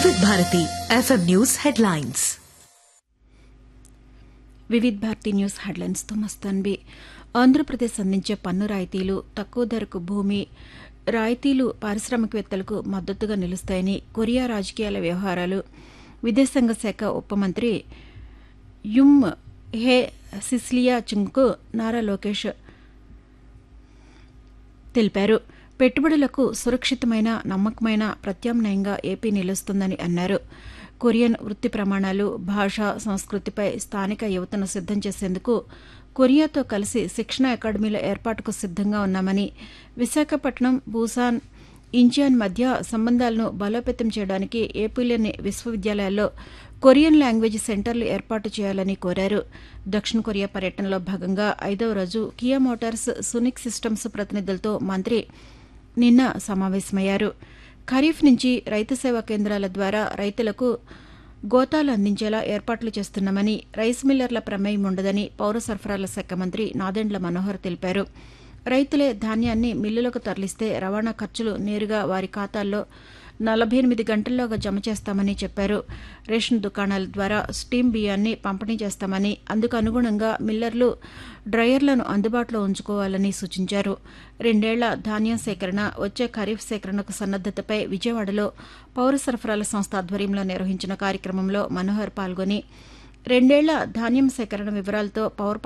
వివిధ Bharati FM news headlines Vividh Bharati news హెడ్లైన్స్తో మస్తాన్బి ఆంధ్రప్రదేశ్ అందించే పన్ను రాయితీలు తక్కువ ధరకు భూమి రాయితీలు పారిశ్రామికవేత్తలకు మద్దతుగా నిలుస్తాయని కొరియా రాజకీయాల వ్యవహారాలు విదేశాంగ శాఖ ఉప మంత్రి యుమ్ హే సిస్లియా చుంగ్కు నారా లోకేష్ తెలిపారు పెట్టుబడులకు సురక్షితమైన నమ్మకమైన ప్రత్యామ్నాయంగా ఏపీ నిలుస్తుందని అన్నారు కొరియన్ వృత్తి ప్రమాణాలు భాష సంస్కృతిపై స్థానిక యువతను సిద్దం చేసేందుకు కొరియాతో కలిసి శిక్షణ అకాడమీల ఏర్పాటుకు సిద్దంగా ఉన్నామని విశాఖపట్నం బూసాన్ ఇంచియాన్ మధ్య సంబంధాలను బలోపేతం చేయడానికి ఏపీలోని విశ్వవిద్యాలయాల్లో కొరియన్ లాంగ్వేజ్ సెంటర్లు ఏర్పాటు చేయాలని కోరారు దక్షిణ కొరియా పర్యటనలో భాగంగా ఐదవ రోజు కియా మోటార్స్ సునిక్ సిస్టమ్స్ ప్రతినిధులతో మంత్రి నిన్న సమావేశమయ్యారు ఖరీఫ్ నుంచి రైతు సేవా కేంద్రాల ద్వారా రైతులకు గోతాలు అందించేలా ఏర్పాట్లు చేస్తున్నామని రైస్ మిల్లర్ల ప్రమేయం ఉండదని పౌర సరఫరాల శాఖ మంత్రి నాదెండ్ల మనోహర్ తెలిపారు రైతులే ధాన్యాన్ని మిల్లులకు తరలిస్తే రవాణా ఖర్చులు నేరుగా వారి ఖాతాల్లో నలభై ఎనిమిది గంటల్లోగా జమ చేస్తామని చెప్పారు రేషన్ దుకాణాల ద్వారా స్టీమ్ బియ్యాన్ని పంపిణీ చేస్తామని అందుకు అనుగుణంగా మిల్లర్లు డ్రయర్లను అందుబాటులో ఉంచుకోవాలని సూచించారు రెండేళ్ల ధాన్యం సేకరణ వచ్చే ఖరీఫ్ సేకరణకు సన్నద్దతపై విజయవాడలో పౌర సరఫరాల సంస్థ ఆధ్వర్యంలో నిర్వహించిన కార్యక్రమంలో మనోహర్ పాల్గొని రెండేళ్ల ధాన్యం సేకరణ వివరాలతో పవర్